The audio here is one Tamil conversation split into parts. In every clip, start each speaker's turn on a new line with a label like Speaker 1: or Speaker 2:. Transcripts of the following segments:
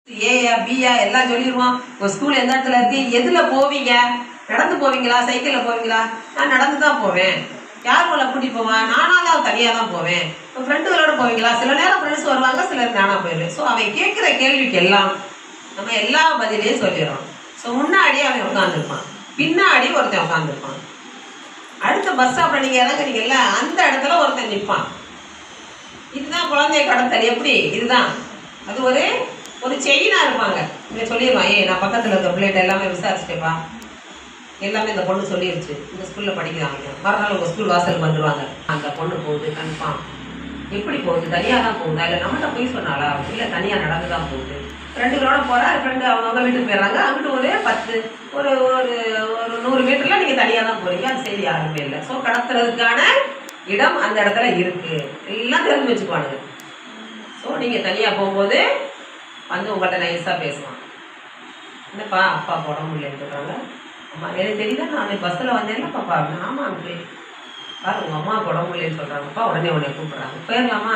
Speaker 1: ஏயா பியா எல்லாம் சொல்லிடுவோம் உங்கள் ஸ்கூல் எந்த இடத்துல இருக்கு எதில் போவீங்க நடந்து போவீங்களா சைக்கிளில் போவீங்களா நான் நடந்து தான் போவேன் யார் உங்களை கூட்டிட்டு போவேன் நானாலாம் தனியாக தான் போவேன் இப்போ ஃப்ரெண்டுகளோட போவீங்களா சில நேரம் ஃப்ரெண்ட்ஸ் வருவாங்க சிலர் நானாக போயிடுவேன் ஸோ அவன் கேட்குற கேள்விக்கு எல்லாம் நம்ம எல்லா பதிலையும் சொல்லிடுறோம் ஸோ முன்னாடி அவன் உட்காந்துருப்பான் பின்னாடி ஒருத்தன் உட்காந்துருப்பான் அடுத்த பஸ் ஸ்டாப்பில் நீங்கள் இறங்குறீங்கல்ல அந்த இடத்துல ஒருத்தன் நிற்பான் இதுதான் குழந்தைய கடத்தல் எப்படி இதுதான் அது ஒரு ஒரு செயினாக இருப்பாங்க இங்கே சொல்லிடுவான் ஏய் நான் பக்கத்தில் இருக்க பிள்ளைகிட்ட எல்லாமே விசாரிச்சுட்டேப்பா எல்லாமே இந்த பொண்ணு சொல்லிருச்சு இந்த ஸ்கூலில் படிக்கிறாங்க மறுநாள் உங்கள் ஸ்கூல் வாசலுக்கு வந்துடுவாங்க அந்த பொண்ணு போகுது கன்ஃபார்ம் எப்படி போகுது தனியாக தான் போகுதா இல்லை நம்மகிட்ட போய் சொன்னாலா இல்லை தனியாக நடந்து தான் போகுது ஃப்ரெண்டுகளோட போகிறா ஃப்ரெண்டு அவங்கவுங்க வீட்டுக்கு போயிடுறாங்க அங்கிட்டு ஒரு பத்து ஒரு ஒரு ஒரு நூறு மீட்டரில் நீங்கள் தனியாக தான் போகிறீங்க அது சரி யாருமே இல்லை ஸோ கடத்துறதுக்கான இடம் அந்த இடத்துல இருக்குது எல்லாம் தெரிஞ்சு வச்சுக்குவானுங்க ஸோ நீங்கள் தனியாக போகும்போது வந்து உங்கள்கிட்ட நைஸாக பேசுவான் என்னப்பா அப்பா உடம்பு இல்லைன்னு சொல்கிறாங்க அம்மா எனக்கு தெரியல நான் பஸ்ஸில் வந்தேன்ல பாப்பா ஆமாம் அங்கே பாரு உங்கள் அம்மா உடம்பு இல்லைன்னு சொல்கிறாங்கப்பா உடனே உடனே கூப்பிட்றாங்க போயிடலாமா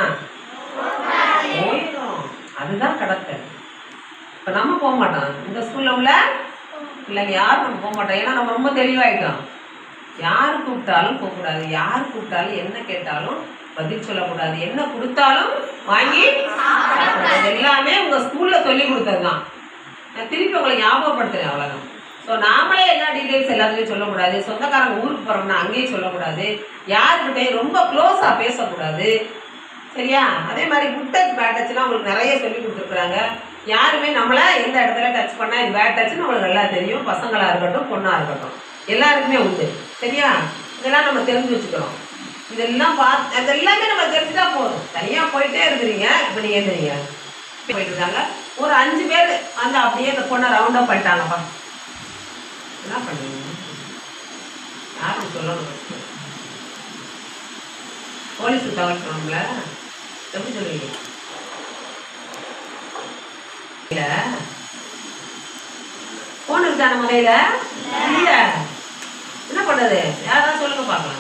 Speaker 1: போயிடும் அதுதான் கடத்தல் இப்போ நம்ம போக மாட்டோம் இந்த ஸ்கூலில் உள்ள பிள்ளைங்க யாரும் நம்ம போக மாட்டோம் ஏன்னா நம்ம ரொம்ப தெளிவாயிட்டோம் யார் கூப்பிட்டாலும் போகக்கூடாது யார் கூப்பிட்டாலும் என்ன கேட்டாலும் பதில் சொல்லக்கூடாது என்ன கொடுத்தாலும் வாங்கி சாப்பிடக்கூடாது. இது எல்லாமே உங்கள் ஸ்கூலில் சொல்லி கொடுத்தது தான் நான் திருப்பி உங்களை ஞாபகப்படுத்துறேன் அவ்வளோதான் ஸோ நாமளே எல்லா டீட்டெயில்ஸ் எல்லாத்துலேயும் சொல்லக்கூடாது சொந்தக்காரங்க ஊருக்கு போகிறோம்னா அங்கேயும் சொல்லக்கூடாது யாருக்கிட்டையும் ரொம்ப க்ளோஸாக பேசக்கூடாது சரியா அதே மாதிரி குட் டச் பேட் டச்லாம் உங்களுக்கு நிறைய சொல்லி கொடுத்துருக்குறாங்க யாருமே நம்மளை எந்த இடத்துல டச் பண்ணால் இது பேட் டச்னு உங்களுக்கு நல்லா தெரியும் பசங்களாக இருக்கட்டும் பொண்ணாக இருக்கட்டும் எல்லாருக்குமே உண்டு சரியா இதெல்லாம் நம்ம தெரிஞ்சு வச்சுக்கிறோம் இதெல்லாம் பார்த்து அது எல்லாமே நம்ம தெரிஞ்சுட்டா போதும் தனியாக போயிட்டே இருக்கிறீங்க இப்போ நீங்கள் எழுதுறீங்க போயிட்டு இருக்காங்க ஒரு அஞ்சு பேர் வந்து அப்படியே இந்த பொண்ணை ரவுண்டப் பண்ணிட்டாங்கப்பா என்ன பண்ணுவீங்க யாரும் சொல்லணும் first. போலீஸுக்கு தகவல் சொல்லணும்ல எப்படி சொல்லுவீங்க இல்ல போன் இருக்கா நம்ம கையில இல்ல என்ன பண்றது யாராவது சொல்லுங்க பார்க்கலாம்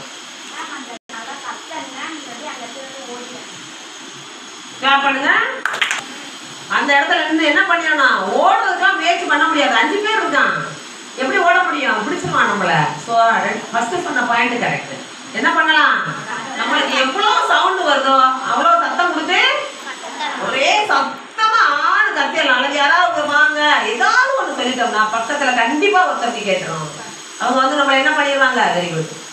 Speaker 1: ஸ்டாப் பண்ணுங்க அந்த இடத்துல நின்று என்ன பண்ணிடணும் ஓடுறதுக்கெல்லாம் முயற்சி பண்ண முடியாது அஞ்சு பேர் இருக்கான் எப்படி ஓட முடியும் பிடிச்சிருவான் நம்மள ஸோ ஃபர்ஸ்ட் சொன்ன பாயிண்ட் கரெக்ட் என்ன பண்ணலாம் நம்மளுக்கு எவ்வளோ சவுண்டு வருதோ அவ்வளோ சத்தம் கொடுத்து ஒரே சத்தமா ஆடு கத்தியலாம் அல்லது யாராவது ஒரு வாங்க ஏதாவது ஒன்று சொல்லிட்டோம்னா பக்கத்துல கண்டிப்பா ஒருத்தருக்கு கேட்டுரும் அவங்க வந்து நம்மளை என்ன பண்ணிடுவாங்க வெரி குட்